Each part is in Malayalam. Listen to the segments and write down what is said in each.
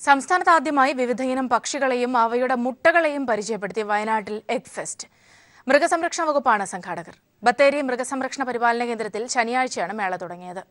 സംസ്ഥാനത്ത് ആദ്യമായി വിവിധയിനം പക്ഷികളെയും അവയുടെ മുട്ടകളെയും പരിചയപ്പെടുത്തി വയനാട്ടിൽ എഗ് ഫെസ്റ്റ് മൃഗസംരക്ഷണ വകുപ്പാണ് സംഘാടകർ ബത്തേരി മൃഗസംരക്ഷണ പരിപാലന കേന്ദ്രത്തിൽ ശനിയാഴ്ചയാണ് മേള തുടങ്ങിയത്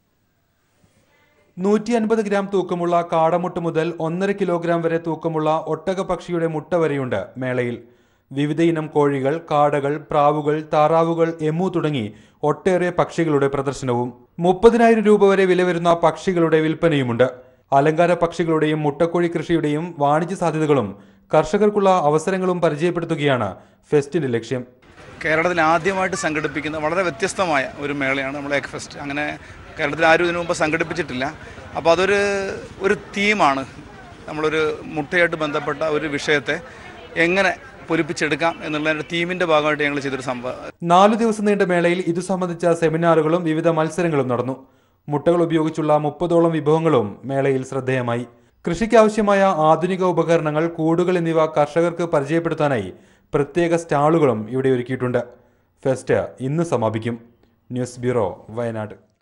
നൂറ്റി അൻപത് ഗ്രാം തൂക്കമുള്ള കാടമുട്ട മുതൽ ഒന്നര കിലോഗ്രാം വരെ തൂക്കമുള്ള ഒട്ടക പക്ഷിയുടെ മുട്ട വരെയുണ്ട് മേളയിൽ വിവിധ ഇനം കോഴികൾ കാടകൾ പ്രാവുകൾ താറാവുകൾ എമു തുടങ്ങി ഒട്ടേറെ പക്ഷികളുടെ പ്രദർശനവും മുപ്പതിനായിരം രൂപ വരെ വില വരുന്ന പക്ഷികളുടെ വിൽപ്പനയുമുണ്ട് അലങ്കാര പക്ഷികളുടെയും മുട്ടക്കോഴി കൃഷിയുടെയും വാണിജ്യ സാധ്യതകളും കർഷകർക്കുള്ള അവസരങ്ങളും പരിചയപ്പെടുത്തുകയാണ് ഫെസ്റ്റിന്റെ ലക്ഷ്യം കേരളത്തിൽ ആദ്യമായിട്ട് സംഘടിപ്പിക്കുന്ന വളരെ വ്യത്യസ്തമായ ഒരു മേളയാണ് നമ്മൾ എഗ് ഫെസ്റ്റ് അങ്ങനെ കേരളത്തിൽ ആരും ഇതിനു മുമ്പ് സംഘടിപ്പിച്ചിട്ടില്ല അപ്പോൾ അതൊരു ഒരു തീമാണ് നമ്മളൊരു മുട്ടയായിട്ട് ബന്ധപ്പെട്ട ഒരു വിഷയത്തെ എങ്ങനെ പൊലിപ്പിച്ചെടുക്കാം എന്നുള്ള ഒരു തീമിൻ്റെ ഭാഗമായിട്ട് ഞങ്ങൾ ചെയ്തൊരു സംഭവം നാലു ദിവസം നീണ്ട മേളയിൽ ഇതു സംബന്ധിച്ച സെമിനാറുകളും വിവിധ മത്സരങ്ങളും നടന്നു മുട്ടകൾ ഉപയോഗിച്ചുള്ള മുപ്പതോളം വിഭവങ്ങളും മേളയിൽ ശ്രദ്ധേയമായി കൃഷിക്കാവശ്യമായ ആധുനിക ഉപകരണങ്ങൾ കൂടുകൾ എന്നിവ കർഷകർക്ക് പരിചയപ്പെടുത്താനായി പ്രത്യേക സ്റ്റാളുകളും ഇവിടെ ഒരുക്കിയിട്ടുണ്ട് ഫെസ്റ്റ് ഇന്ന് സമാപിക്കും ന്യൂസ് ബ്യൂറോ വയനാട്